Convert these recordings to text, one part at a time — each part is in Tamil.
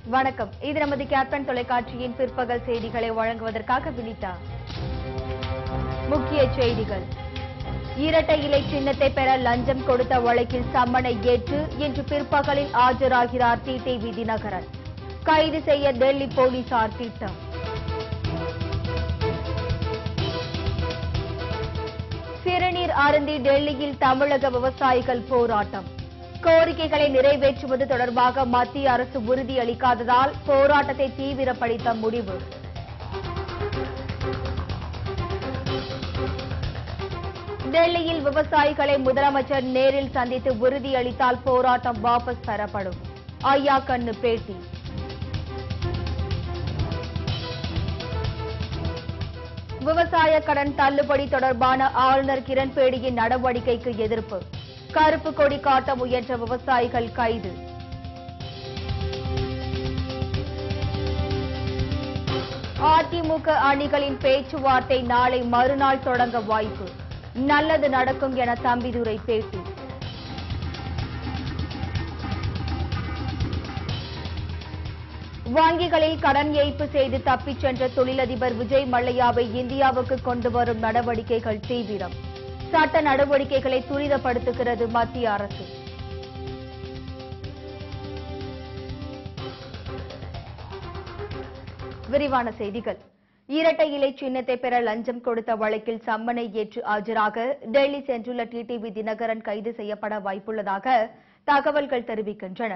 வணக்கம் இது நமது கேப்டன் தொலைக்காட்சியின் பிற்பகல் செய்திகளை வழங்குவதற்காக வினிதா முக்கிய செய்திகள் இரட்டை இலை சின்னத்தை பெற லஞ்சம் கொடுத்த வழக்கில் சம்மனை ஏற்று இன்று பிற்பகலில் ஆஜராகிறார் டிடிவி தினகரன் கைது செய்ய டெல்லி போலீசார் திட்டம் சிறுநீர் அருந்தி டெல்லியில் தமிழக விவசாயிகள் போராட்டம் கோரிக்கைகளை நிறைவேற்றுவது தொடர்பாக மத்திய அரசு உறுதியளிக்காததால் போராட்டத்தை தீவிரப்படுத்த முடிவு டெல்லியில் விவசாயிகளை முதலமைச்சர் நேரில் சந்தித்து உறுதியளித்தால் போராட்டம் வாபஸ் பெறப்படும் ஐயா கண்ணு பேட்டி விவசாய கடன் தள்ளுபடி தொடர்பான ஆளுநர் கிரண்பேடியின் நடவடிக்கைக்கு எதிர்ப்பு கருப்பு கொடி காட்ட முயன்ற விவசாயிகள் கைது அதிமுக அணிகளின் பேச்சுவார்த்தை நாளை மறுநாள் தொடங்க வாய்ப்பு நல்லது நடக்கும் என தம்பிதுரை பேட்டி வங்கிகளில் கடன் ஏய்ப்பு செய்து தப்பிச் சென்ற தொழிலதிபர் விஜய் மல்லையாவை இந்தியாவுக்கு கொண்டு வரும் நடவடிக்கைகள் தீவிரம் சட்ட நடவடிக்கைகளை துரிதப்படுத்துகிறது மத்திய அரசு விரிவான செய்திகள் இரட்டை இலை சின்னத்தை பெற லஞ்சம் கொடுத்த வழக்கில் சம்மனை ஏற்று ஆஜராக டெல்லி சென்றுள்ள டிடிவி தினகரன் கைது செய்யப்பட வாய்ப்புள்ளதாக தகவல்கள் தெரிவிக்கின்றன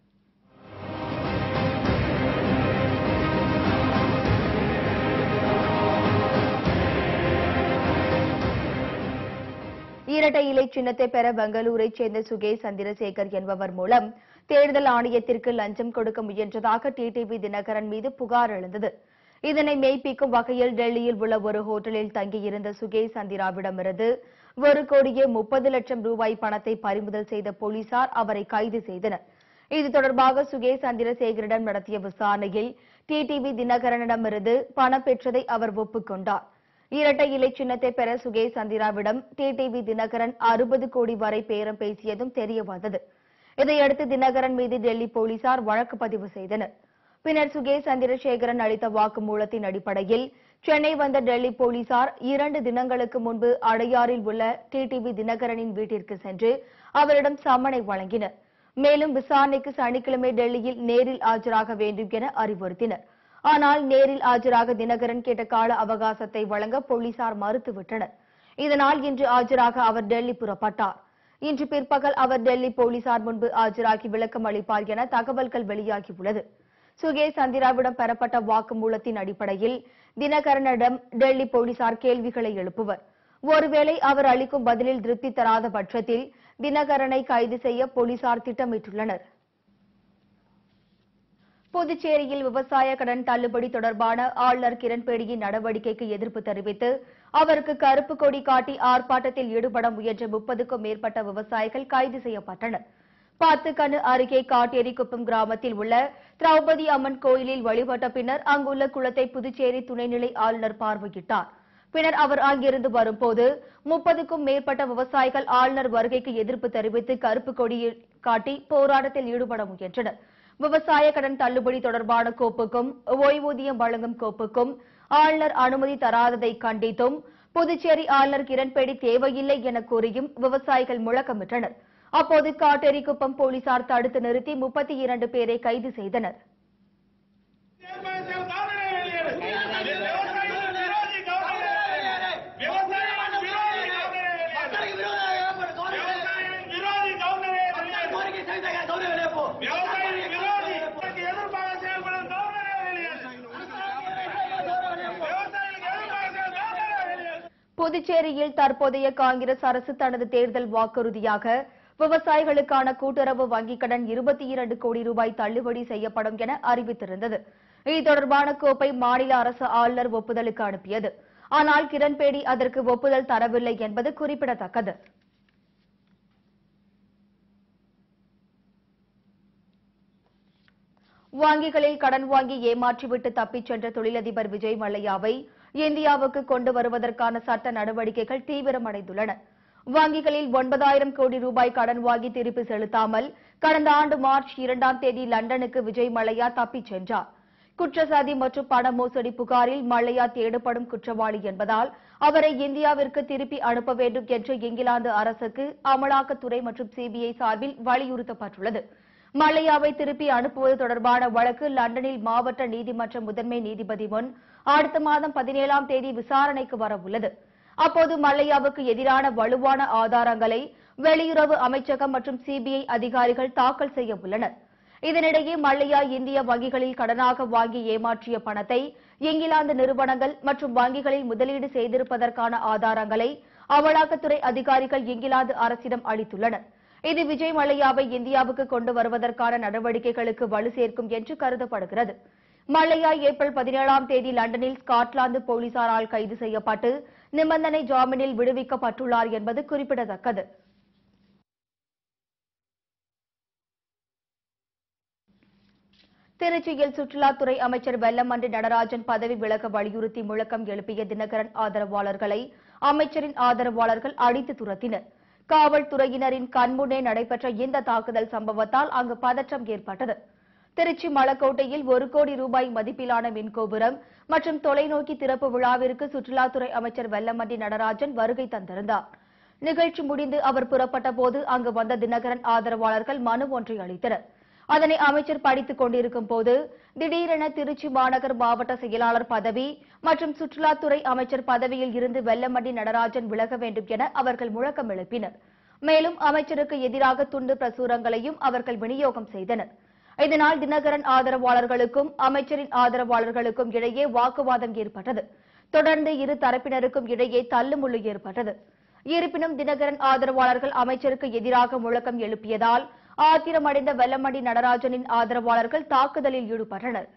இரட்டை இலை சின்னத்தை பெற பெங்களூரைச் சேர்ந்த சுகேஷ் சந்திரசேகர் என்பவர் மூலம் தேர்தல் ஆணையத்திற்கு லஞ்சம் கொடுக்க முயன்றதாக டிடிவி தினகரன் மீது புகார் எழுந்தது இதனை மெய்ப்பிக்கும் வகையில் டெல்லியில் உள்ள ஒரு ஹோட்டலில் தங்கியிருந்த சுகேஷ் சந்திராவிடமிருந்து ஒரு கோடியே முப்பது லட்சம் ரூபாய் பணத்தை பறிமுதல் செய்த போலீசார் அவரை கைது செய்தனர் இது தொடர்பாக சுகேஷ் சந்திரசேகரிடம் நடத்திய விசாரணையில் டிடிவி தினகரனிடமிருந்து பணம் பெற்றதை அவர் ஒப்புக்கொண்டார் இரட்டை இலை சின்னத்தை பெற சுகேஷ் சந்திராவிடம் டிடிவி தினகரன் அறுபது கோடி வரை பேரம் பேசியதும் தெரிய வந்தது இதையடுத்து தினகரன் மீது டெல்லி போலீசார் வழக்கு பதிவு செய்தனர் பின்னர் சுகேஷ் சந்திரசேகரன் அளித்த வாக்குமூலத்தின் அடிப்படையில் சென்னை வந்த டெல்லி போலீசார் இரண்டு தினங்களுக்கு முன்பு அடையாறில் உள்ள டிடிவி தினகரனின் வீட்டிற்கு சென்று அவரிடம் சம்மனை வழங்கினர் மேலும் விசாரணைக்கு சனிக்கிழமை டெல்லியில் நேரில் ஆஜராக வேண்டும் என அறிவுறுத்தினர் ஆனால் நேரில் ஆஜராக தினகரன் கேட்ட கால அவகாசத்தை வழங்க போலீசார் மறுத்துவிட்டனர் இதனால் இன்று ஆஜராக அவர் டெல்லி புறப்பட்டார் இன்று பிற்பகல் அவர் டெல்லி போலீசார் முன்பு ஆஜராகி விளக்கம் அளிப்பார் என தகவல்கள் வெளியாகியுள்ளது சுகேஷ் சந்திராவிடம் பெறப்பட்ட வாக்குமூலத்தின் அடிப்படையில் தினகரனிடம் டெல்லி போலீசார் கேள்விகளை எழுப்புவர் ஒருவேளை அவர் அளிக்கும் பதிலில் திருப்தி தராத பட்சத்தில் தினகரனை கைது செய்ய போலீசார் திட்டமிட்டுள்ளனர் புதுச்சேரியில் விவசாய கடன் தள்ளுபடி தொடர்பான ஆளுநர் கிரண்பேடியின் நடவடிக்கைக்கு எதிர்ப்பு தெரிவித்து அவருக்கு கருப்பு கொடி காட்டி ஆர்ப்பாட்டத்தில் ஈடுபட முயன்ற முப்பதுக்கும் மேற்பட்ட விவசாயிகள் கைது செய்யப்பட்டனர் பாத்துக்கண்ணு அருகே காட்டேரிக்குப்பம் கிராமத்தில் உள்ள திரௌபதி அம்மன் கோயிலில் வழிபட்ட பின்னர் அங்குள்ள குளத்தை புதுச்சேரி துணைநிலை ஆளுநர் பார்வையிட்டார் பின்னர் அவர் அங்கிருந்து வரும்போது முப்பதுக்கும் மேற்பட்ட விவசாயிகள் ஆளுநர் வருகைக்கு எதிர்ப்பு தெரிவித்து கருப்பு கொடியை காட்டி போராட்டத்தில் ஈடுபட முயன்றனர் விவசாய கடன் தள்ளுபடி தொடர்பான கோப்புக்கும் ஓய்வூதியம் வழங்கும் கோப்புக்கும் ஆளுநர் அனுமதி தராததை கண்டித்தும் புதுச்சேரி ஆளுநர் கிரண்பேடி தேவையில்லை என கூறியும் விவசாயிகள் முழக்கமிட்டனர் அப்போது காட்டேரிக்குப்பம் போலீசார் தடுத்து நிறுத்தி முப்பத்தி இரண்டு பேரை கைது செய்தனர் புதுச்சேரியில் தற்போதைய காங்கிரஸ் அரசு தனது தேர்தல் வாக்குறுதியாக விவசாயிகளுக்கான கூட்டுறவு வங்கிக் கடன் இருபத்தி இரண்டு கோடி ரூபாய் தள்ளுபடி செய்யப்படும் என அறிவித்திருந்தது இது தொடர்பான கோப்பை மாநில அரசு ஆளுநர் ஒப்புதலுக்கு அனுப்பியது ஆனால் கிரண்பேடி அதற்கு ஒப்புதல் தரவில்லை என்பது குறிப்பிடத்தக்கது வங்கிகளில் கடன் வாங்கி ஏமாற்றிவிட்டு தப்பிச் சென்ற தொழிலதிபர் விஜய் மல்லையாவை இந்தியாவுக்கு கொண்டு வருவதற்கான சட்ட நடவடிக்கைகள் தீவிரமடைந்துள்ளன வங்கிகளில் ஒன்பதாயிரம் கோடி ரூபாய் கடன் வாங்கி திருப்பி செலுத்தாமல் கடந்த ஆண்டு மார்ச் இரண்டாம் தேதி லண்டனுக்கு விஜய் மல்லையா தப்பிச் சென்றார் குற்றச்சாதி மற்றும் பண மோசடி புகாரில் மல்லையா தேடப்படும் குற்றவாளி என்பதால் அவரை இந்தியாவிற்கு திருப்பி அனுப்ப வேண்டும் என்று இங்கிலாந்து அரசுக்கு அமலாக்கத்துறை மற்றும் சிபிஐ சார்பில் வலியுறுத்தப்பட்டுள்ளது மல்லையாவை திருப்பி அனுப்புவது தொடர்பான வழக்கு லண்டனில் மாவட்ட நீதிமன்ற முதன்மை நீதிபதி முன் அடுத்த மாதம் பதினேழாம் தேதி விசாரணைக்கு வர உள்ளது அப்போது மல்லையாவுக்கு எதிரான வலுவான ஆதாரங்களை வெளியுறவு அமைச்சகம் மற்றும் சிபிஐ அதிகாரிகள் தாக்கல் செய்ய உள்ளனர் இதனிடையே மல்லையா இந்திய வங்கிகளில் கடனாக வாங்கி ஏமாற்றிய பணத்தை இங்கிலாந்து நிறுவனங்கள் மற்றும் வங்கிகளில் முதலீடு செய்திருப்பதற்கான ஆதாரங்களை அமலாக்கத்துறை அதிகாரிகள் இங்கிலாந்து அரசிடம் அளித்துள்ளனர் இது விஜய் மல்லையாவை இந்தியாவுக்கு கொண்டு வருவதற்கான நடவடிக்கைகளுக்கு வலு சேர்க்கும் என்று கருதப்படுகிறது மல்லையா ஏப்ரல் பதினேழாம் தேதி லண்டனில் ஸ்காட்லாந்து போலீசாரால் கைது செய்யப்பட்டு நிபந்தனை ஜாமீனில் விடுவிக்கப்பட்டுள்ளார் என்பது குறிப்பிடத்தக்கது திருச்சியில் சுற்றுலாத்துறை அமைச்சர் வெல்லமண்டி நடராஜன் பதவி விலக வலியுறுத்தி முழக்கம் எழுப்பிய தினகரன் ஆதரவாளர்களை அமைச்சரின் ஆதரவாளர்கள் அடித்து துரத்தினர் காவல்துறையினரின் கண்முன்னே நடைபெற்ற இந்த தாக்குதல் சம்பவத்தால் அங்கு பதற்றம் ஏற்பட்டது திருச்சி மலக்கோட்டையில் ஒரு கோடி ரூபாய் மதிப்பிலான மின்கோபுரம் மற்றும் தொலைநோக்கி திறப்பு விழாவிற்கு சுற்றுலாத்துறை அமைச்சர் வெல்லமண்டி நடராஜன் வருகை தந்திருந்தார் நிகழ்ச்சி முடிந்து அவர் புறப்பட்ட போது அங்கு வந்த தினகரன் ஆதரவாளர்கள் மனு ஒன்றை அளித்தனர் அதனை அமைச்சர் படித்துக் கொண்டிருக்கும் போது திடீரென திருச்சி மாநகர் மாவட்ட செயலாளர் பதவி மற்றும் சுற்றுலாத்துறை அமைச்சர் பதவியில் இருந்து வெல்லமண்டி நடராஜன் விலக வேண்டும் என அவர்கள் முழக்கம் எழுப்பினர் மேலும் அமைச்சருக்கு எதிராக துண்டு பிரசுரங்களையும் அவர்கள் விநியோகம் செய்தனர் இதனால் தினகரன் ஆதரவாளர்களுக்கும் அமைச்சரின் ஆதரவாளர்களுக்கும் இடையே வாக்குவாதம் ஏற்பட்டது தொடர்ந்து இரு தரப்பினருக்கும் இடையே தள்ளுமுள்ளு ஏற்பட்டது இருப்பினும் தினகரன் ஆதரவாளர்கள் அமைச்சருக்கு எதிராக முழக்கம் எழுப்பியதால் ஆத்திரமடைந்த வெல்லமண்டி நடராஜனின் ஆதரவாளர்கள் தாக்குதலில் ஈடுபட்டனர்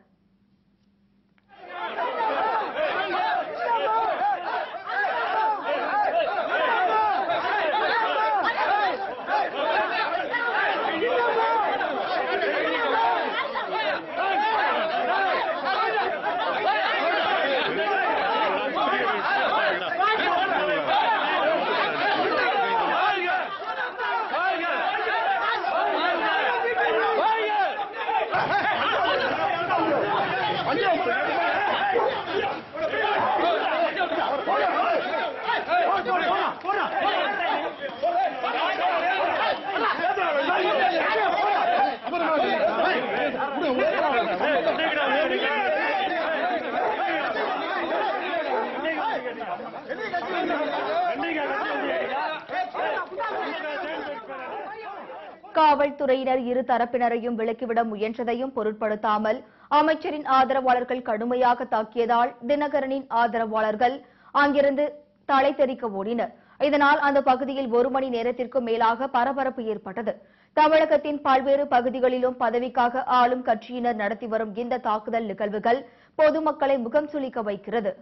காவல்துறையினர் இரு தரப்பினரையும் விலக்கிவிட முயன்றதையும் பொருட்படுத்தாமல் அமைச்சரின் ஆதரவாளர்கள் கடுமையாக தாக்கியதால் தினகரனின் ஆதரவாளர்கள் அங்கிருந்து தலை தெறிக்க ஓடினர் இதனால் அந்த பகுதியில் ஒரு மணி நேரத்திற்கும் மேலாக பரபரப்பு ஏற்பட்டது தமிழகத்தின் பல்வேறு பகுதிகளிலும் பதவிக்காக ஆளும் கட்சியினர் நடத்தி வரும் இந்த தாக்குதல் நிகழ்வுகள் பொதுமக்களை முகம் சுளிக்க வைக்கிறது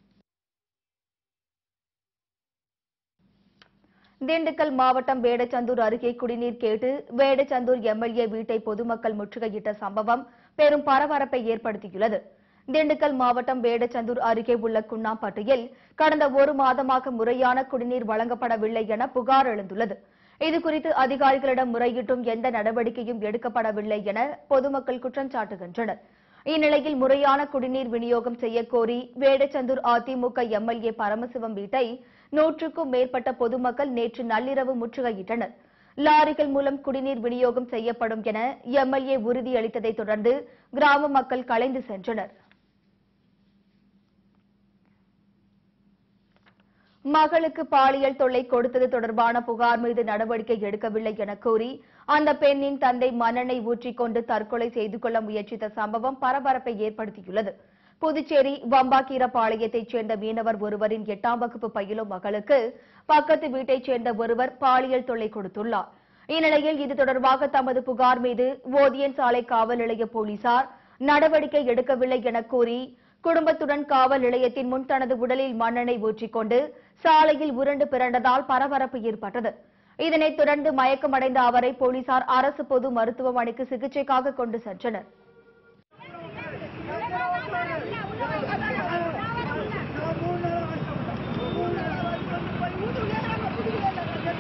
திண்டுக்கல் மாவட்டம் வேடச்சந்தூர் அருகே குடிநீர் கேட்டு வேடச்சந்தூர் எம்எல்ஏ வீட்டை பொதுமக்கள் முற்றுகையிட்ட சம்பவம் பெரும் பரபரப்பை ஏற்படுத்தியுள்ளது திண்டுக்கல் மாவட்டம் வேடச்சந்தூர் அருகே உள்ள குன்னாம்பட்டியில் கடந்த ஒரு மாதமாக முறையான குடிநீர் வழங்கப்படவில்லை என புகார் எழுந்துள்ளது இதுகுறித்து அதிகாரிகளிடம் முறையிட்டும் எந்த நடவடிக்கையும் எடுக்கப்படவில்லை என பொதுமக்கள் குற்றம் சாட்டுகின்றனர் இந்நிலையில் முறையான குடிநீர் விநியோகம் செய்யக்கோரி வேடச்சந்தூர் அதிமுக எம்எல்ஏ பரமசிவம் வீட்டை நூற்றுக்கும் மேற்பட்ட பொதுமக்கள் நேற்று நள்ளிரவு முற்றுகையிட்டனர் லாரிகள் மூலம் குடிநீர் விநியோகம் செய்யப்படும் என எம்எல்ஏ உறுதியளித்ததை தொடர்ந்து கிராம மக்கள் கலைந்து சென்றனர் மகளுக்கு பாலியல் தொல்லை கொடுத்தது தொடர்பான புகார் மீது நடவடிக்கை எடுக்கவில்லை என கூறி அந்த பெண்ணின் தந்தை மண்ணெண்ணெய் ஊற்றிக்கொண்டு தற்கொலை செய்து கொள்ள முயற்சித்த சம்பவம் பரபரப்பை ஏற்படுத்தியுள்ளது புதுச்சேரி வம்பாக்கீரப்பாளையத்தைச் சேர்ந்த மீனவர் ஒருவரின் எட்டாம் வகுப்பு பயிலும் மகளுக்கு பக்கத்து வீட்டைச் சேர்ந்த ஒருவர் பாலியல் தொல்லை கொடுத்துள்ளார் இந்நிலையில் இது தொடர்பாக தமது புகார் மீது ஓதியன் சாலை காவல் நிலைய போலீசார் நடவடிக்கை எடுக்கவில்லை என கூறி குடும்பத்துடன் காவல் நிலையத்தின் முன் தனது உடலில் மண்ணெண்ணெய் ஊற்றிக்கொண்டு சாலையில் உருண்டு பிறண்டதால் பரபரப்பு ஏற்பட்டது இதனைத் தொடர்ந்து மயக்கமடைந்த அவரை போலீசார் அரசு பொது மருத்துவமனைக்கு சிகிச்சைக்காக கொண்டு சென்றனர் Thank you.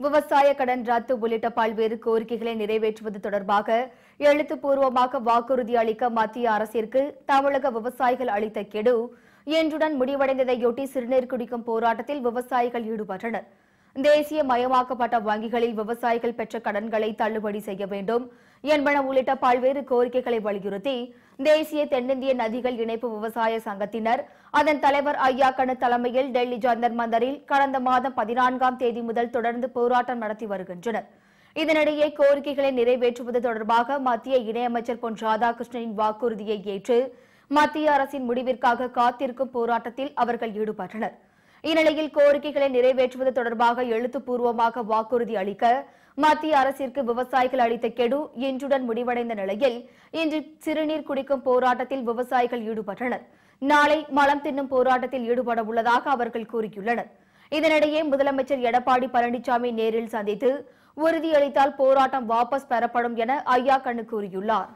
விவசாய கடன் ரத்து உள்ளிட்ட பல்வேறு கோரிக்கைகளை நிறைவேற்றுவது தொடர்பாக எழுத்துப்பூர்வமாக வாக்குறுதி அளிக்க மத்திய அரசிற்கு தமிழக விவசாயிகள் அளித்த கெடு இன்றுடன் முடிவடைந்ததையொட்டி சிறுநீர் குடிக்கும் போராட்டத்தில் விவசாயிகள் ஈடுபட்டனர் தேசிய மயமாக்கப்பட்ட வங்கிகளில் விவசாயிகள் பெற்ற கடன்களை தள்ளுபடி செய்ய வேண்டும் என்பன உள்ளிட்ட பல்வேறு கோரிக்கைகளை வலியுறுத்தி தேசிய தென்னிந்திய நதிகள் இணைப்பு விவசாய சங்கத்தினர் அதன் தலைவர் ஐயா கண்ணு தலைமையில் டெல்லி ஜந்தர் மந்தரில் கடந்த மாதம் பதினான்காம் தேதி முதல் தொடர்ந்து போராட்டம் நடத்தி வருகின்றனர் இதனிடையே கோரிக்கைகளை நிறைவேற்றுவது தொடர்பாக மத்திய இணையமைச்சர் பொன் ராதாகிருஷ்ணனின் வாக்குறுதியை ஏற்று மத்திய அரசின் முடிவிற்காக காத்திருக்கும் போராட்டத்தில் அவர்கள் ஈடுபட்டனர் இந்நிலையில் கோரிக்கைகளை நிறைவேற்றுவது தொடர்பாக எழுத்துப்பூர்வமாக வாக்குறுதி அளிக்க மத்திய அரசிற்கு விவசாயிகள் அளித்த கெடு இன்றுடன் முடிவடைந்த நிலையில் இன்று சிறுநீர் குடிக்கும் போராட்டத்தில் விவசாயிகள் ஈடுபட்டனர் நாளை மலம் தின்னும் போராட்டத்தில் ஈடுபட உள்ளதாக அவர்கள் கூறியுள்ளனர் இதனிடையே முதலமைச்சர் எடப்பாடி பழனிசாமி நேரில் சந்தித்து உறுதியளித்தால் போராட்டம் வாபஸ் பெறப்படும் என ஐயா கண்ணு கூறியுள்ளார்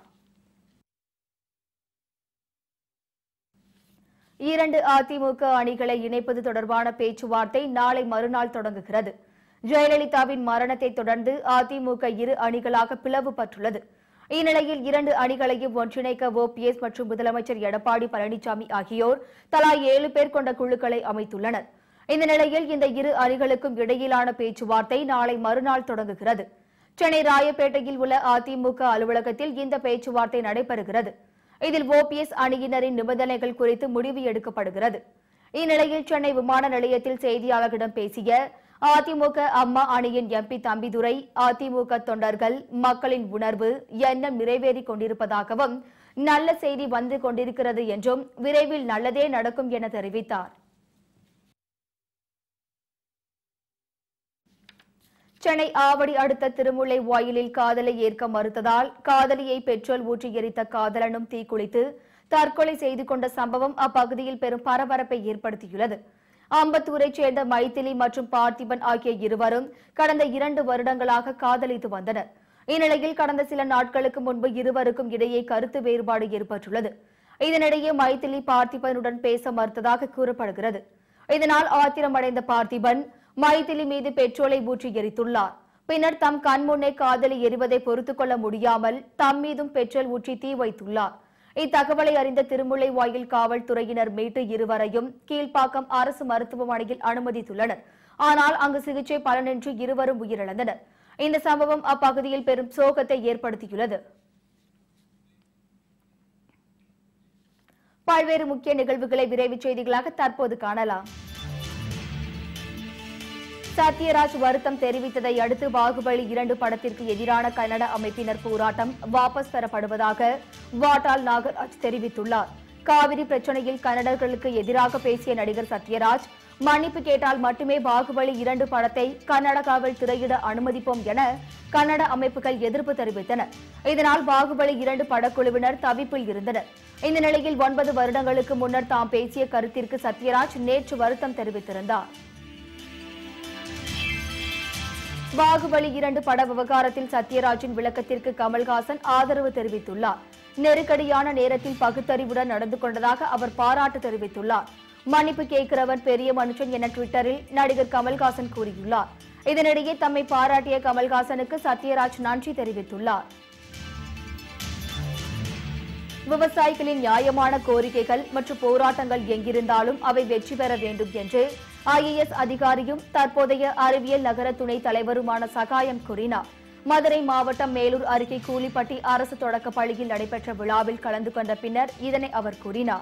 இரண்டு அதிமுக அணிகளை இணைப்பது தொடர்பான பேச்சுவார்த்தை நாளை மறுநாள் தொடங்குகிறது ஜெயலலிதாவின் மரணத்தை தொடர்ந்து அதிமுக இரு அணிகளாக பிளவுபட்டுள்ளது இந்நிலையில் இரண்டு அணிகளையும் ஒன்றிணைக்க ஓபிஎஸ் மற்றும் முதலமைச்சர் எடப்பாடி பழனிசாமி ஆகியோர் தலா ஏழு பேர் கொண்ட குழுக்களை அமைத்துள்ளனர் இந்த நிலையில் இந்த இரு அணிகளுக்கும் இடையிலான பேச்சுவார்த்தை நாளை மறுநாள் தொடங்குகிறது சென்னை ராயப்பேட்டையில் உள்ள அதிமுக அலுவலகத்தில் இந்த பேச்சுவார்த்தை நடைபெறுகிறது இதில் ஓபிஎஸ் அணியினரின் நிபந்தனைகள் குறித்து முடிவு எடுக்கப்படுகிறது இந்நிலையில் சென்னை விமான நிலையத்தில் செய்தியாளர்களிடம் பேசிய அதிமுக அம்மா அணியின் எம்பி தம்பிதுரை அதிமுக தொண்டர்கள் மக்களின் உணர்வு எண்ணம் நிறைவேறிக் கொண்டிருப்பதாகவும் நல்ல செய்தி வந்து கொண்டிருக்கிறது என்றும் விரைவில் நல்லதே நடக்கும் என தெரிவித்தார் சென்னை ஆவடி அடுத்த திருமுல்லை வாயிலில் காதலை ஏற்க மறுத்ததால் காதலியை பெட்ரோல் ஊற்றி எரித்த காதலனும் தீக்குளித்து தற்கொலை செய்து கொண்ட சம்பவம் அப்பகுதியில் பெரும் பரபரப்பை ஏற்படுத்தியுள்ளது அம்பத்தூரைச் சேர்ந்த மைதிலி மற்றும் பார்த்திபன் ஆகிய இருவரும் கடந்த இரண்டு வருடங்களாக காதலித்து வந்தனர் இந்நிலையில் கடந்த சில நாட்களுக்கு முன்பு இருவருக்கும் இடையே கருத்து வேறுபாடு ஏற்பட்டுள்ளது இதனிடையே மைதிலி பார்த்திபனுடன் பேச மறுத்ததாக கூறப்படுகிறது இதனால் ஆத்திரமடைந்த பார்த்திபன் மைதிலி மீது பெட்ரோலை ஊற்றி எரித்துள்ளார் பின்னர் தம் கண்முன்னே காதலி எரிவதை பொறுத்துக் கொள்ள முடியாமல் தம் மீதும் பெட்ரோல் ஊற்றி தீ வைத்துள்ளார் இத்தகவலை அறிந்த திருமுல்லை வாயில் காவல்துறையினர் மீட்டு இருவரையும் கீழ்ப்பாக்கம் அரசு மருத்துவமனையில் அனுமதித்துள்ளனர் ஆனால் அங்கு சிகிச்சை பலனின்றி இருவரும் உயிரிழந்தனர் இந்த சம்பவம் அப்பகுதியில் பெரும் சோகத்தை ஏற்படுத்தியுள்ளது பல்வேறு முக்கிய நிகழ்வுகளை விரைவுச் செய்திகளாக தற்போது காணலாம் சத்யராஜ் வருத்தம் தெரிவித்ததை அடுத்து பாகுபலி இரண்டு படத்திற்கு எதிரான கன்னட அமைப்பினர் போராட்டம் வாபஸ் பெறப்படுவதாக வாட்டாள் நாகராஜ் தெரிவித்துள்ளார் காவிரி பிரச்சனையில் கன்னடர்களுக்கு எதிராக பேசிய நடிகர் சத்யராஜ் மன்னிப்பு கேட்டால் மட்டுமே பாகுபலி இரண்டு படத்தை கர்நாடகாவில் திரையிட அனுமதிப்போம் என கன்னட அமைப்புகள் எதிர்ப்பு தெரிவித்தன இதனால் பாகுபலி இரண்டு படக்குழுவினர் தவிப்பில் இருந்தனர் இந்த நிலையில் ஒன்பது வருடங்களுக்கு முன்னர் தாம் பேசிய கருத்திற்கு சத்யராஜ் நேற்று வருத்தம் தெரிவித்திருந்தார் பாகுபலி இரண்டு பட விவகாரத்தில் சத்யராஜின் விளக்கத்திற்கு கமல்ஹாசன் ஆதரவு தெரிவித்துள்ளார் நெருக்கடியான நேரத்தில் பகுத்தறிவுடன் நடந்து கொண்டதாக அவர் பாராட்டு தெரிவித்துள்ளார் மன்னிப்பு கேட்கிறவன் பெரிய மனுஷன் என ட்விட்டரில் நடிகர் கமல்ஹாசன் கூறியுள்ளார் இதனிடையே தம்மை பாராட்டிய கமல்ஹாசனுக்கு சத்யராஜ் நன்றி தெரிவித்துள்ளார் விவசாயிகளின் நியாயமான கோரிக்கைகள் மற்றும் போராட்டங்கள் எங்கிருந்தாலும் அவை வெற்றி பெற வேண்டும் என்று ஐஏஎஸ் அதிகாரியும் தற்போதைய அறிவியல் நகர துணைத் தலைவருமான சகாயம் கூறினார் மதுரை மாவட்டம் மேலூர் அருகே கூலிப்பட்டி அரசு தொடக்கப் பள்ளியில் நடைபெற்ற விழாவில் கலந்து கொண்ட பின்னர் இதனை அவர் கூறினார்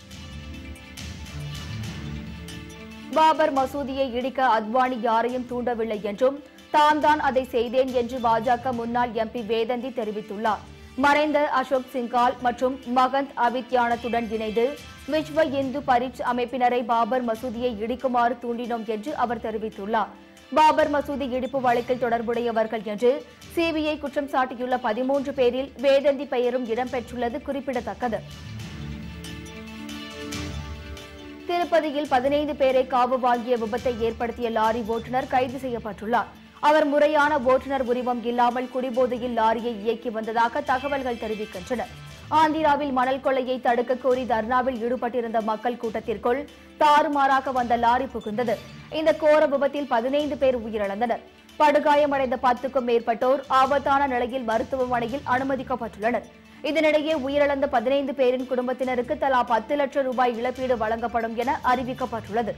பாபர் மசூதியை இடிக்க அத்வானி யாரையும் தூண்டவில்லை என்றும் தாம் தான் அதை செய்தேன் என்று பாஜக முன்னாள் எம்பி வேதந்தி தெரிவித்துள்ளார் மறைந்த அசோக் சிங்கால் மற்றும் மகந்த் அவித்யானத்துடன் இணைந்து விஸ்வ இந்து பரிட்ஸ் அமைப்பினரை பாபர் மசூதியை இடிக்குமாறு தூண்டினோம் என்று அவர் தெரிவித்துள்ளார் பாபர் மசூதி இடிப்பு வழக்கில் தொடர்புடையவர்கள் என்று சிபிஐ குற்றம் சாட்டியுள்ள பதிமூன்று பேரில் வேதந்தி பெயரும் இடம்பெற்றுள்ளது குறிப்பிடத்தக்கது திருப்பதியில் பதினைந்து பேரை காவு வாங்கிய விபத்தை ஏற்படுத்திய லாரி ஓட்டுநர் கைது செய்யப்பட்டுள்ளார் அவர் முறையான ஓட்டுநர் உரிமம் இல்லாமல் குடிபோதையில் லாரியை இயக்கி வந்ததாக தகவல்கள் தெரிவிக்கின்றன ஆந்திராவில் மணல் கொள்ளையை தடுக்க கோரி தர்ணாவில் ஈடுபட்டிருந்த மக்கள் கூட்டத்திற்குள் தாறுமாறாக வந்த லாரி புகுந்தது இந்த கோர விபத்தில் பதினைந்து பேர் உயிரிழந்தனர் படுகாயமடைந்த பத்துக்கும் மேற்பட்டோர் ஆபத்தான நிலையில் மருத்துவமனையில் அனுமதிக்கப்பட்டுள்ளனர் இதனிடையே உயிரிழந்த பதினைந்து பேரின் குடும்பத்தினருக்கு தலா பத்து லட்சம் ரூபாய் இழப்பீடு வழங்கப்படும் என அறிவிக்கப்பட்டுள்ளது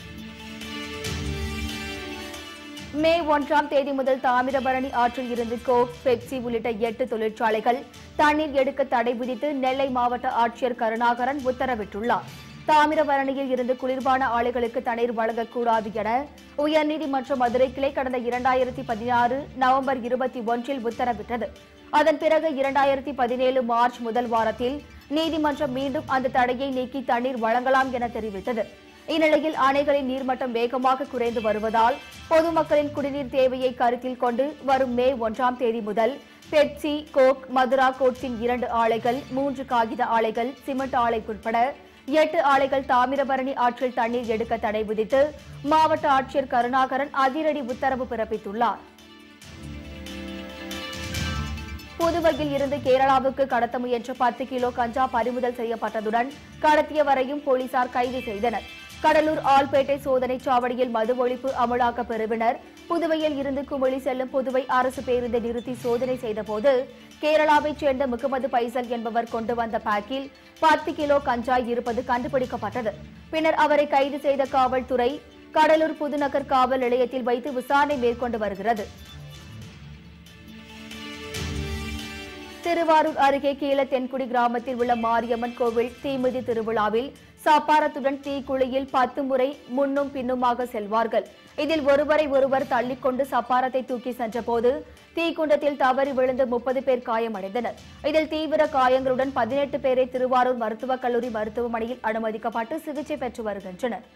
மே ஒன்றாம் தேதி முதல் தாமிரபரணி ஆற்றில் இருந்து கோக் பெப்சி உள்ளிட்ட எட்டு தொழிற்சாலைகள் தண்ணீர் எடுக்க தடை விதித்து நெல்லை மாவட்ட ஆட்சியர் கருணாகரன் உத்தரவிட்டுள்ளார் தாமிரபரணியில் இருந்து குளிர்பான ஆலைகளுக்கு தண்ணீர் வழங்கக்கூடாது என உயர்நீதிமன்ற மதுரை கிளை கடந்த இரண்டாயிரத்தி பதினாறு நவம்பர் இருபத்தி ஒன்றில் உத்தரவிட்டது அதன் பிறகு இரண்டாயிரத்தி பதினேழு மார்ச் முதல் வாரத்தில் நீதிமன்றம் மீண்டும் அந்த தடையை நீக்கி தண்ணீர் வழங்கலாம் என தெரிவித்தது இந்நிலையில் அணைகளின் நீர்மட்டம் வேகமாக குறைந்து வருவதால் பொதுமக்களின் குடிநீர் தேவையை கருத்தில் கொண்டு வரும் மே ஒன்றாம் தேதி முதல் பெப்சி கோக் மதுரா கோட்ஸின் இரண்டு ஆலைகள் மூன்று காகித ஆலைகள் சிமெண்ட் ஆலை உட்பட எட்டு ஆலைகள் தாமிரபரணி ஆற்றில் தண்ணீர் எடுக்க தடை விதித்து மாவட்ட ஆட்சியர் கருணாகரன் அதிரடி உத்தரவு பிறப்பித்துள்ளார் புதுவையில் இருந்து கேரளாவுக்கு கடத்த முயன்ற பத்து கிலோ கஞ்சா பறிமுதல் செய்யப்பட்டதுடன் கடத்தியவரையும் போலீசார் கைது செய்தனர் கடலூர் ஆல்பேட்டை சோதனை சாவடியில் மது ஒழிப்பு அமலாக்க பிரிவினர் புதுவையில் இருந்து குமிழி செல்லும் புதுவை அரசு பேருந்தை நிறுத்தி சோதனை செய்தபோது கேரளாவைச் சேர்ந்த முகமது பைசல் என்பவர் கொண்டு வந்த பேக்கில் பத்து கிலோ கஞ்சாய் இருப்பது கண்டுபிடிக்கப்பட்டது பின்னர் அவரை கைது செய்த காவல்துறை கடலூர் புதுநகர் காவல் நிலையத்தில் வைத்து விசாரணை மேற்கொண்டு வருகிறது திருவாரூர் அருகே கீழ தென்குடி கிராமத்தில் உள்ள மாரியம்மன் கோவில் தீமிதி திருவிழாவில் சப்பாரத்துடன் தீக்குழியில் பத்து முறை முன்னும் பின்னுமாக செல்வார்கள் இதில் ஒருவரை ஒருவர் தள்ளிக்கொண்டு சப்பாரத்தை தூக்கி சென்றபோது தீக்குண்டத்தில் தவறி விழுந்து முப்பது பேர் காயமடைந்தனர் இதில் தீவிர காயங்களுடன் பதினெட்டு பேரை திருவாரூர் மருத்துவக் கல்லூரி மருத்துவமனையில் அனுமதிக்கப்பட்டு சிகிச்சை பெற்று வருகின்றனர்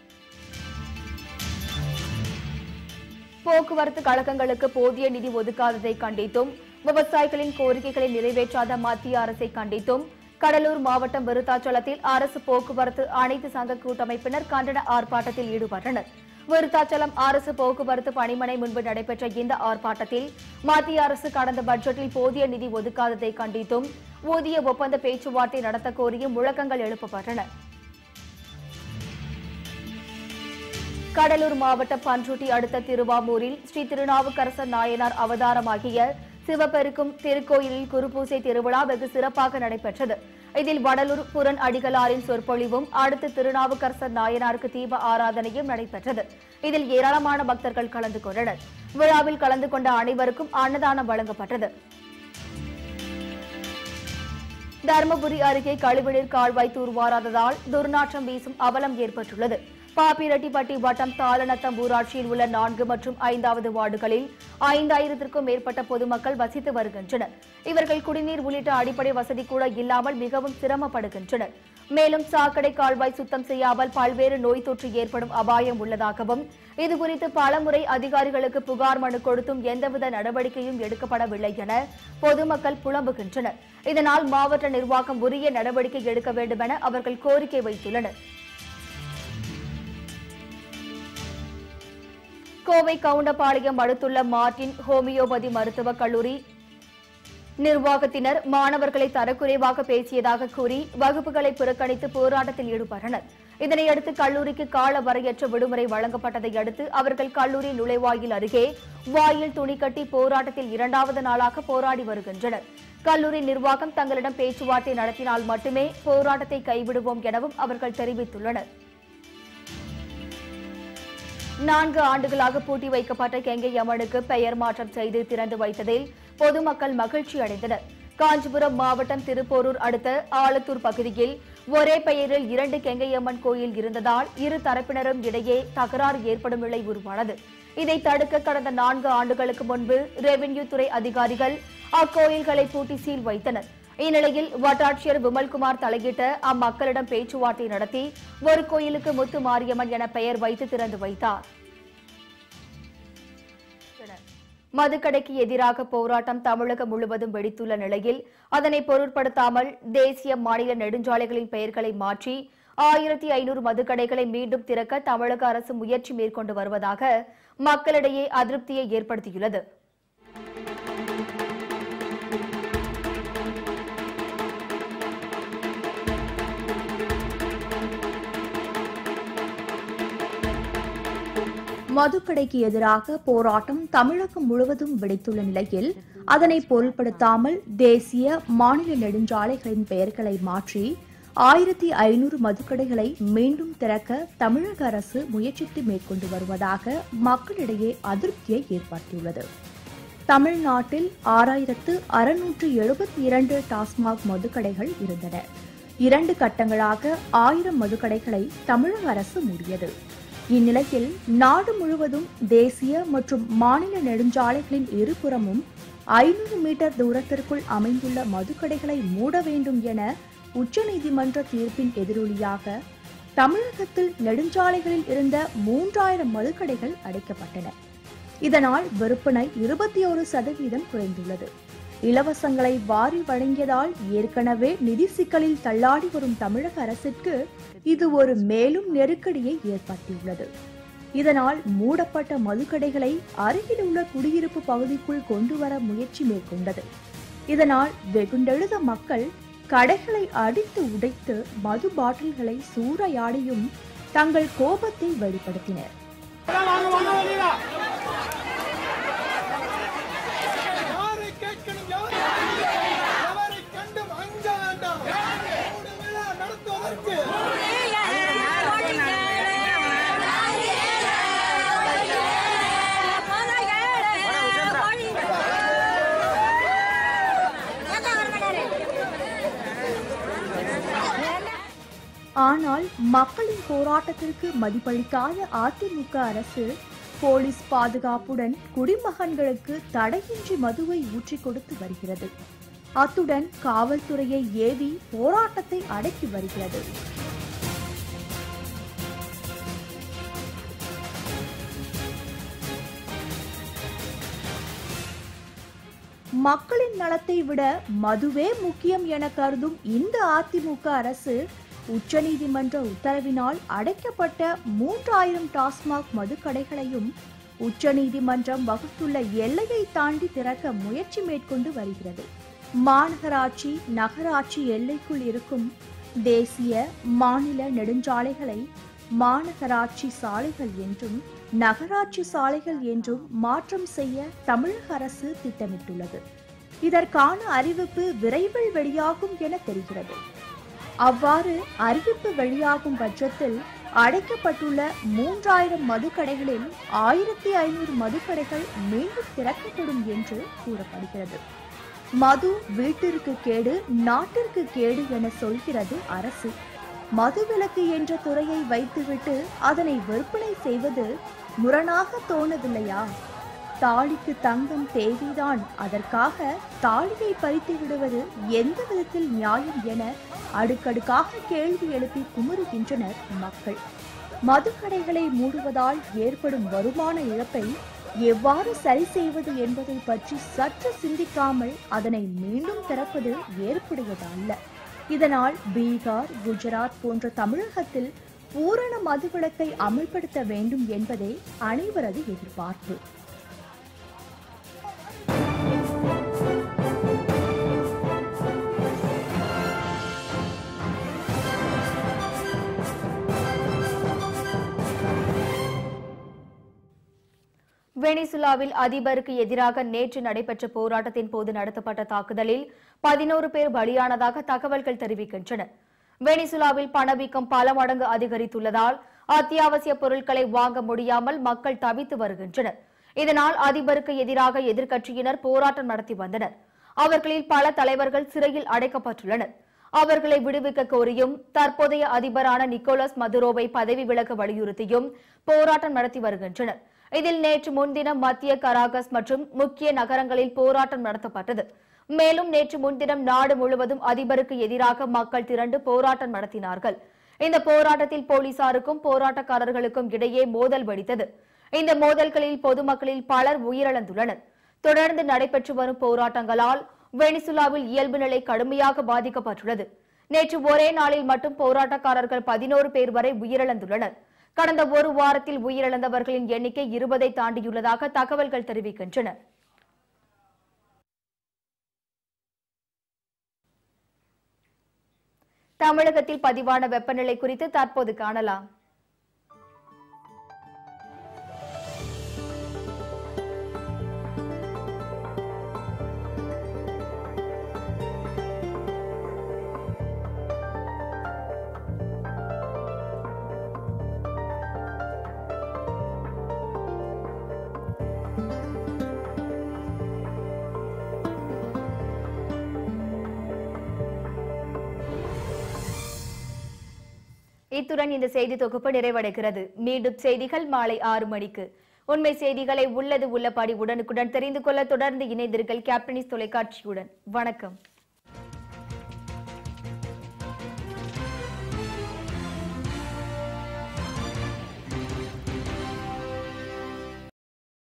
போக்குவரத்து கழகங்களுக்கு போதிய நிதி ஒதுக்காததை கண்டித்தும் விவசாயிகளின் கோரிக்கைகளை நிறைவேற்றாத மத்திய அரசை கண்டித்தும் கடலூர் மாவட்டம் விருத்தாச்சலத்தில் அரசு போக்குவரத்து அனைத்து சங்க கூட்டமைப்பினர் கண்டன ஆர்ப்பாட்டத்தில் ஈடுபட்டனர் விருத்தாச்சலம் அரசு போக்குவரத்து பணிமனை முன்பு நடைபெற்ற இந்த ஆர்ப்பாட்டத்தில் மத்திய அரசு கடந்த பட்ஜெட்டில் போதிய நிதி ஒதுக்காததை கண்டித்தும் ஊதிய ஒப்பந்த பேச்சுவார்த்தை நடத்த கோரியும் முழக்கங்கள் எழுப்பப்பட்டன கடலூர் மாவட்டம் பன்ருட்டி அடுத்த திருவாமூரில் ஸ்ரீ திருநாவுக்கரசர் நாயனார் அவதாரமாகிய சிவபெருக்கும் திருக்கோயிலில் குருபூசை திருவிழா வெகு சிறப்பாக நடைபெற்றது இதில் வடலூர் புரன் அடிகளாரின் சொற்பொழிவும் அடுத்து திருநாவுக்கரசர் நாயனாருக்கு தீப ஆராதனையும் நடைபெற்றது இதில் ஏராளமான பக்தர்கள் கலந்து கொண்டனர் விழாவில் கலந்து கொண்ட அனைவருக்கும் அன்னதானம் வழங்கப்பட்டது தருமபுரி அருகே கழிவுநீர் கால்வாய் தூர்வாராததால் துர்நாற்றம் வீசும் அவலம் ஏற்பட்டுள்ளது பாப்பிரெட்டிப்பட்டி வட்டம் தாளநத்தம் ஊராட்சியில் உள்ள நான்கு மற்றும் ஐந்தாவது வார்டுகளில் ஐந்தாயிரத்திற்கும் மேற்பட்ட பொதுமக்கள் வசித்து வருகின்றனர் இவர்கள் குடிநீர் உள்ளிட்ட அடிப்படை வசதி கூட இல்லாமல் மிகவும் சிரமப்படுகின்றனர் மேலும் சாக்கடை கால்வாய் சுத்தம் செய்யாமல் பல்வேறு நோய் தொற்று ஏற்படும் அபாயம் உள்ளதாகவும் இதுகுறித்து பலமுறை அதிகாரிகளுக்கு புகார் மனு கொடுத்தும் எந்தவித நடவடிக்கையும் எடுக்கப்படவில்லை என பொதுமக்கள் புலம்புகின்றனர் இதனால் மாவட்ட நிர்வாகம் உரிய நடவடிக்கை எடுக்க வேண்டும் என அவர்கள் கோரிக்கை வைத்துள்ளனர் கோவை கவுண்டபாளையம் அடுத்துள்ள மார்டின் ஹோமியோபதி மருத்துவக் கல்லூரி நிர்வாகத்தினர் மாணவர்களை தரக்குறைவாக பேசியதாக கூறி வகுப்புகளை புறக்கணித்து போராட்டத்தில் ஈடுபட்டனர் இதனையடுத்து கல்லூரிக்கு கால வரையற்ற விடுமுறை வழங்கப்பட்டதை அடுத்து அவர்கள் கல்லூரி நுழைவாயில் அருகே வாயில் துணி கட்டி போராட்டத்தில் இரண்டாவது நாளாக போராடி வருகின்றனர் கல்லூரி நிர்வாகம் தங்களிடம் பேச்சுவார்த்தை நடத்தினால் மட்டுமே போராட்டத்தை கைவிடுவோம் எனவும் அவர்கள் தெரிவித்துள்ளனர் நான்கு ஆண்டுகளாக பூட்டி வைக்கப்பட்ட கெங்கை அம்மனுக்கு பெயர் மாற்றம் செய்து திறந்து வைத்ததில் பொதுமக்கள் மகிழ்ச்சி அடைந்தனர் காஞ்சிபுரம் மாவட்டம் திருப்போரூர் அடுத்த ஆலத்தூர் பகுதியில் ஒரே பெயரில் இரண்டு கெங்கையம்மன் கோயில் இருந்ததால் இரு தரப்பினரும் இடையே தகராறு ஏற்படும் நிலை உருவானது இதை தடுக்க கடந்த நான்கு ஆண்டுகளுக்கு முன்பு ரெவென்யூ துறை அதிகாரிகள் அக்கோயில்களை பூட்டி சீல் வைத்தனர் இந்நிலையில் வட்டாட்சியர் விமல்குமார் தலையிட்ட அம்மக்களிடம் பேச்சுவார்த்தை நடத்தி ஒரு கோயிலுக்கு முத்து மாரியம்மன் என பெயர் வைத்து திறந்து வைத்தார் மதுக்கடைக்கு எதிராக போராட்டம் தமிழகம் முழுவதும் வெடித்துள்ள நிலையில் அதனை பொருட்படுத்தாமல் தேசிய மாநில நெடுஞ்சாலைகளின் பெயர்களை மாற்றி ஆயிரத்தி ஐநூறு மதுக்கடைகளை மீண்டும் திறக்க தமிழக அரசு முயற்சி மேற்கொண்டு வருவதாக மக்களிடையே அதிருப்தியை ஏற்படுத்தியுள்ளது மதுக்கடைக்கு எதிராக போராட்டம் தமிழகம் முழுவதும் வெடித்துள்ள நிலையில் அதனை பொருட்படுத்தாமல் தேசிய மாநில நெடுஞ்சாலைகளின் பெயர்களை மாற்றி ஆயிரத்தி ஐநூறு மதுக்கடைகளை மீண்டும் திறக்க தமிழக அரசு முயற்சித்து மேற்கொண்டு வருவதாக மக்களிடையே அதிருப்தியை ஏற்படுத்தியுள்ளது தமிழ்நாட்டில் ஆறாயிரத்து அறுநூற்று எழுபத்தி இரண்டு டாஸ்மாக் மதுக்கடைகள் இருந்தன இரண்டு கட்டங்களாக ஆயிரம் மதுக்கடைகளை தமிழக அரசு மூடியது இந்நிலையில் நாடு முழுவதும் தேசிய மற்றும் மாநில நெடுஞ்சாலைகளின் இருபுறமும் ஐநூறு மீட்டர் தூரத்திற்குள் அமைந்துள்ள மதுக்கடைகளை மூட வேண்டும் என உச்சநீதிமன்ற தீர்ப்பின் எதிரொலியாக தமிழகத்தில் நெடுஞ்சாலைகளில் இருந்த மூன்றாயிரம் மதுக்கடைகள் அடைக்கப்பட்டன இதனால் விற்பனை இருபத்தி ஒரு சதவீதம் குறைந்துள்ளது இலவசங்களை வாரி வழங்கியதால் ஏற்கனவே நிதி சிக்கலில் தள்ளாடி வரும் தமிழக அரசிற்கு இது ஒரு மேலும் நெருக்கடியை ஏற்படுத்தியுள்ளது இதனால் மூடப்பட்ட மதுக்கடைகளை அருகில் உள்ள குடியிருப்பு பகுதிக்குள் கொண்டு வர முயற்சி மேற்கொண்டது இதனால் வெகுண்டெழுத மக்கள் கடைகளை அடித்து உடைத்து மது பாட்டில்களை சூறையாடியும் தங்கள் கோபத்தை வெளிப்படுத்தினர் யாரை கேட்கணும் யார் எவரை கண்டும் அஞ்ச வேண்டாம் மூடு விழா நடத்துவதற்கு ஆனால் மக்களின் போராட்டத்திற்கு மதிப்பளிக்காத அதிமுக அரசு போலீஸ் பாதுகாப்புடன் குடிமகன்களுக்கு தடையின்றி மதுவை ஊற்றிக் கொடுத்து வருகிறது அத்துடன் காவல்துறையை ஏவி போராட்டத்தை அடக்கி வருகிறது மக்களின் நலத்தை விட மதுவே முக்கியம் என கருதும் இந்த அதிமுக அரசு உச்சநீதிமன்ற உத்தரவினால் அடைக்கப்பட்ட மூன்றாயிரம் டாஸ்மாக் மதுக்கடைகளையும் உச்சநீதிமன்றம் வகுத்துள்ள எல்லையை தாண்டி திறக்க முயற்சி மேற்கொண்டு வருகிறது மாநகராட்சி நகராட்சி எல்லைக்குள் இருக்கும் தேசிய மாநில நெடுஞ்சாலைகளை மாநகராட்சி சாலைகள் என்றும் நகராட்சி சாலைகள் என்றும் மாற்றம் செய்ய தமிழக அரசு திட்டமிட்டுள்ளது இதற்கான அறிவிப்பு விரைவில் வெளியாகும் என தெரிகிறது அவ்வாறு அறிவிப்பு வெளியாகும் பட்சத்தில் அடைக்கப்பட்டுள்ள மூன்றாயிரம் மதுக்கடைகளில் ஆயிரத்தி ஐநூறு மதுக்கடைகள் மீண்டும் திறக்கப்படும் என்று கூறப்படுகிறது மது வீட்டிற்கு கேடு நாட்டிற்கு கேடு என சொல்கிறது அரசு மதுவிலக்கு என்ற துறையை வைத்துவிட்டு அதனை விற்பனை செய்வது முரணாக தோணவில்லையா தாலிக்கு தங்கம் தேவைதான் அதற்காக தாலியை பறித்து விடுவது எந்த விதத்தில் நியாயம் என அடுக்கடுக்காக கேள்வி எழுப்பி குமுறுகின்றனர் மக்கள் மதுக்கடைகளை மூடுவதால் ஏற்படும் வருமான இழப்பை எவ்வாறு சரி செய்வது என்பதை பற்றி சற்று சிந்திக்காமல் அதனை மீண்டும் திறப்பது ஏற்புடையதல்ல இதனால் பீகார் குஜராத் போன்ற தமிழகத்தில் பூரண மதுவிலக்கை அமல்படுத்த வேண்டும் என்பதே அனைவரது எதிர்பார்ப்பு வெனிசுலாவில் அதிபருக்கு எதிராக நேற்று நடைபெற்ற போராட்டத்தின் போது நடத்தப்பட்ட தாக்குதலில் பதினோரு பேர் பலியானதாக தகவல்கள் தெரிவிக்கின்றன வெனிசுலாவில் பணவீக்கம் பல மடங்கு அதிகரித்துள்ளதால் அத்தியாவசிய பொருட்களை வாங்க முடியாமல் மக்கள் தவித்து வருகின்றனர் இதனால் அதிபருக்கு எதிராக எதிர்க்கட்சியினர் போராட்டம் நடத்தி வந்தனர் அவர்களில் பல தலைவர்கள் சிறையில் அடைக்கப்பட்டுள்ளனர் அவர்களை விடுவிக்க கோரியும் தற்போதைய அதிபரான நிக்கோலஸ் மதுரோவை பதவி விலக வலியுறுத்தியும் போராட்டம் நடத்தி வருகின்றனர் இதில் நேற்று முன்தினம் மத்திய கராகஸ் மற்றும் முக்கிய நகரங்களில் போராட்டம் நடத்தப்பட்டது மேலும் நேற்று முன்தினம் நாடு முழுவதும் அதிபருக்கு எதிராக மக்கள் திரண்டு போராட்டம் நடத்தினார்கள் இந்த போராட்டத்தில் போலீசாருக்கும் போராட்டக்காரர்களுக்கும் இடையே மோதல் வெடித்தது இந்த மோதல்களில் பொதுமக்களில் பலர் உயிரிழந்துள்ளனர் தொடர்ந்து நடைபெற்று வரும் போராட்டங்களால் வெனிசுலாவில் இயல்பு நிலை கடுமையாக பாதிக்கப்பட்டுள்ளது நேற்று ஒரே நாளில் மட்டும் போராட்டக்காரர்கள் பதினோரு பேர் வரை உயிரிழந்துள்ளனர் கடந்த ஒரு வாரத்தில் உயிரிழந்தவர்களின் எண்ணிக்கை இருபதை தாண்டியுள்ளதாக தகவல்கள் தெரிவிக்கின்றன தமிழகத்தில் பதிவான வெப்பநிலை குறித்து தற்போது காணலாம் இத்துடன் இந்த செய்தி தொகுப்பு நிறைவடைகிறது மீண்டும் செய்திகள் மாலை ஆறு மணிக்கு உண்மை செய்திகளை உள்ளது உள்ளபடி உடனுக்குடன் தெரிந்து கொள்ள தொடர்ந்து இணைந்தீர்கள் கேப்டனிஸ் தொலைக்காட்சியுடன் வணக்கம்